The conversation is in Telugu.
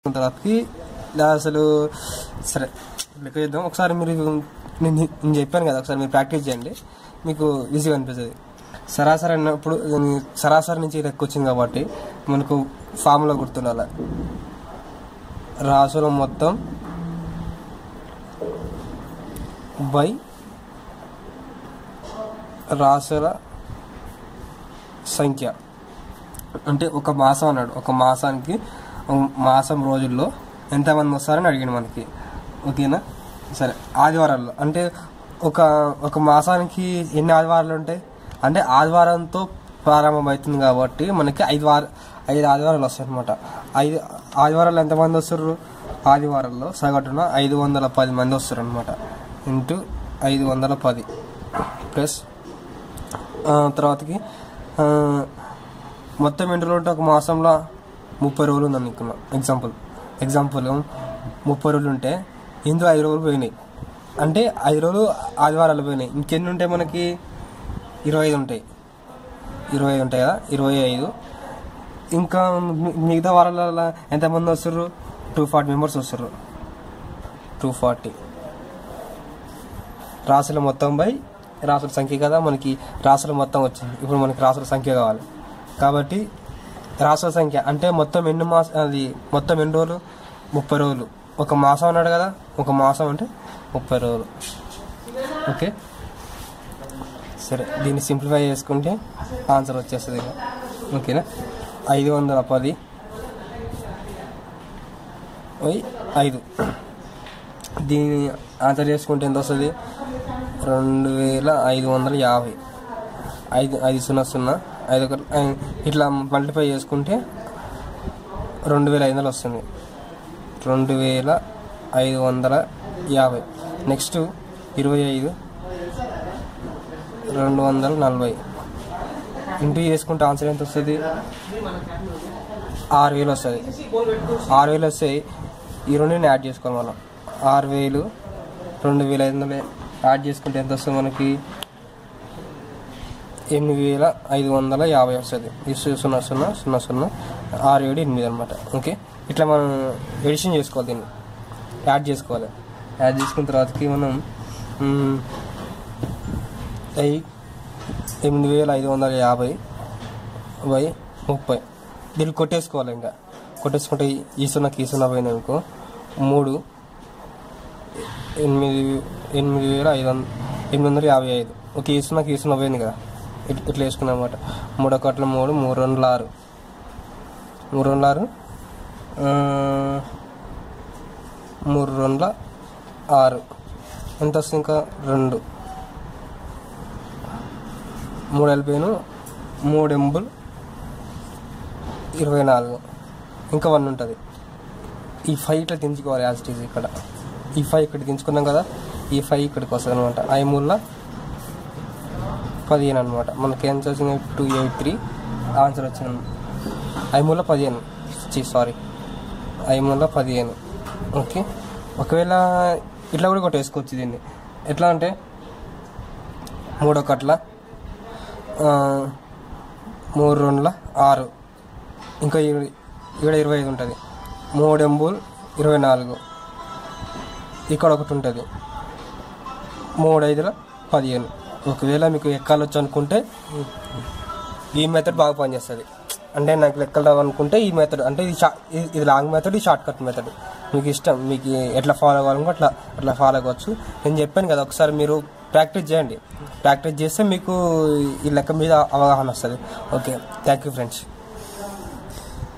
తర్వాతకి ఇలా అసలు సరే లెక్క చేద్దాం ఒకసారి మీరు నేను నేను చెప్పాను కదా ఒకసారి మీరు ప్రాక్టీస్ చేయండి మీకు ఈజీగా అనిపిస్తుంది సరాసరి అన్నప్పుడు దీని సరాసరి నుంచి లెక్క వచ్చింది కాబట్టి మనకు ఫామ్లో గుర్తుండాలి రాసుల మొత్తం బై రాసుల సంఖ్య అంటే ఒక మాసం అన్నాడు ఒక మాసానికి ఒక మాసం రోజుల్లో ఎంతమంది వస్తారని అడిగాడు మనకి ఓకేనా సరే ఆదివారాల్లో అంటే ఒక ఒక మాసానికి ఎన్ని ఆదివారాలు ఉంటాయి అంటే ఆదివారంతో ప్రారంభమవుతుంది కాబట్టి మనకి ఐదు వార ఐదు ఆదివారాలు వస్తాయి అనమాట ఐదు ఆదివారాలు ఎంతమంది వస్తారు ఆదివారాల్లో సగటున ఐదు వందల పది మంది వస్తారు అనమాట ఇంటూ ఐదు వందల పది ప్లస్ ఆ, తర్వాతకి ఆ, మొత్తం ఎన్ని రోజులు ఉంటే ఒక మాసంలో ముప్పై రోజులు ఉంది అనుకున్నా ఎగ్జాంపుల్ ఎగ్జాంపుల్ ముప్పై రోజులు ఉంటే ఇందులో ఐదు రోజులు పోయినాయి అంటే ఐదు రోజులు ఆదివారాలు పోయినాయి ఇంకెన్ని ఉంటాయి మనకి ఇరవై ఐదు ఉంటాయి ఇరవై ఐదు ఉంటాయి కదా ఇరవై ఐదు ఇంకా మి- మిగతా వారాల ఎంతమంది వస్తారు టూ ఫార్టీ మెంబర్స్ వస్తారు టూ ఫార్టీ రాసుల మొత్తం బై రాసుల సంఖ్య కదా మనకి రాసుల మొత్తం వచ్చింది ఇప్పుడు మనకి రాసుల సంఖ్య కావాలి కాబట్టి రాసుల సంఖ్య అంటే మొత్తం ఎన్ని మాస అది మొత్తం ఎన్ని రోజులు ముప్పై రోజులు ఒక మాసం అన్నాడు కదా ఒక మాసం అంటే ముప్పై రోజులు ఓకే సరే దీన్ని సింప్లిఫై చేసుకుంటే ఆన్సర్ వచ్చేస్తుంది ఇక. ఓకేనా ఐదు వందల పది ఓయ్ ఐదు దీన్ని ఆన్సర్ చేసుకుంటే ఎంత వస్తుంది రెండు వేల ఐదు వందల యాభై ఐదు ఐదు సున్నా సున్నా ఐదు ఒక ఐ- ఇట్లా మల్టిప్లై చేసుకుంటే రెండు వేల ఐదు వందలు వస్తుంది రెండు వేల ఐదు వందల యాభై నెక్స్ట్ ఇరవై ఐదు రెండు వందల నలభై ఇంటూ చేసుకుంటే ఆన్సర్ ఎంత వస్తుంది ఆరు వేలు వస్తుంది ఆరు వేలు వస్తే ఈ రెండుని యాడ్ చేసుకోవాలి మనం ఆరు వేలు రెండు వేల ఐదు వందలు యాడ్ చేసుకుంటే ఎంత వస్తుంది మనకి ఎనిమిది వేల ఐదు వందల యాభై వస్తుంది ఈ సు- సున్నా సున్నా సున్నా సున్నా ఆరు ఏడు ఎనిమిది అనమాట ఓకే ఇట్లా మనం ఎడిషన్ చేసుకోవాలి దీన్ని యాడ్ చేసుకోవాలి యాడ్ చేసుకున్న తర్వాతకి మనం మ్, ఐ- ఎనిమిది వేల ఐదు వందల యాభై బై ముప్పై దీన్ని కొట్టేసుకోవాలి ఇంకా కొట్టేసుకుంటే ఈ- ఈ సున్నాకి ఈ సున్నా పోయింది అనుకో మూడు ఎనిమిది ఎనిమిది వేల ఐదు వంద ఎనిమిది వందల యాభై ఐదు ఒక ఈ సున్నాకి ఈ సున్నా పోయింది కదా ఇట్- ఇట్లా వేసుకున్నాం అనమాట మూడు ఒకట్ల మూడు మూడు రెండుల ఆరు మూడు రెండుల ఆరు ఆ, మూడు రెండుల ఆరు ఎంత వస్తుంది ఇంకా రెండు మూడు వెళ్ళిపోయాను మూడు ఎంబుల్ ఇరవై నాలుగు ఇంకా వన్ ఉంటుంది ఈ ఫైవ్ ఇట్లా దించుకోవాలి యాజ్ ఇట్ ఈజ్ ఇక్కడ ఈ ఫైవ్ ఇక్కడ దించుకున్నాం కదా ఈ ఫైవ్ ఇక్కడికి వస్తుంది అనమాట ఐ మూల పదిహేను అనమాట మనకి ఎంత వచ్చింది టూ ఎయిట్ త్రీ ఆన్సర్ వచ్చింది ఐ మూల పదిహేను సారీ ఐ మూల పదిహేను ఓకే ఒకవేళ ఇట్లా కూడా కొట్టేసుకోవచ్చు దీన్ని ఎట్లా అంటే మూడో కట్ల ఆ, మూడు రెండుల ఆరు ఇంకా ఈ- ఇక్కడ ఇరవై ఐదు ఉంటుంది మూడు ఎంబుల్ ఇరవై నాలుగు ఇక్కడ ఒకటి ఉంటుంది మూడు ఐదుల పదిహేను ఒకవేళ మీకు ఎక్కాలొచ్చు అనుకుంటే ఈ మెథడ్ బాగా పనిచేస్తుంది అంటే నాకు లెక్కలు రావనుకుంటే ఈ మెథడ్ అంటే ఇది షా ఇది- ఇది లాంగ్ మెథడ్ ఇది షార్ట్ కట్ మెథడ్ మీకు ఇష్టం మీకు ఎట్లా ఫాలో అవ్వాలనుకో అట్లా అట్లా ఫాలో అవ్వచ్చు నేను చెప్పాను కదా ఒకసారి మీరు ప్రాక్టీస్ చేయండి ప్రాక్టీస్ చేస్తే మీకు ఈ లెక్క మీద అవగాహన వస్తుంది ఓకే థ్యాంక్ యూ ఫ్రెండ్స్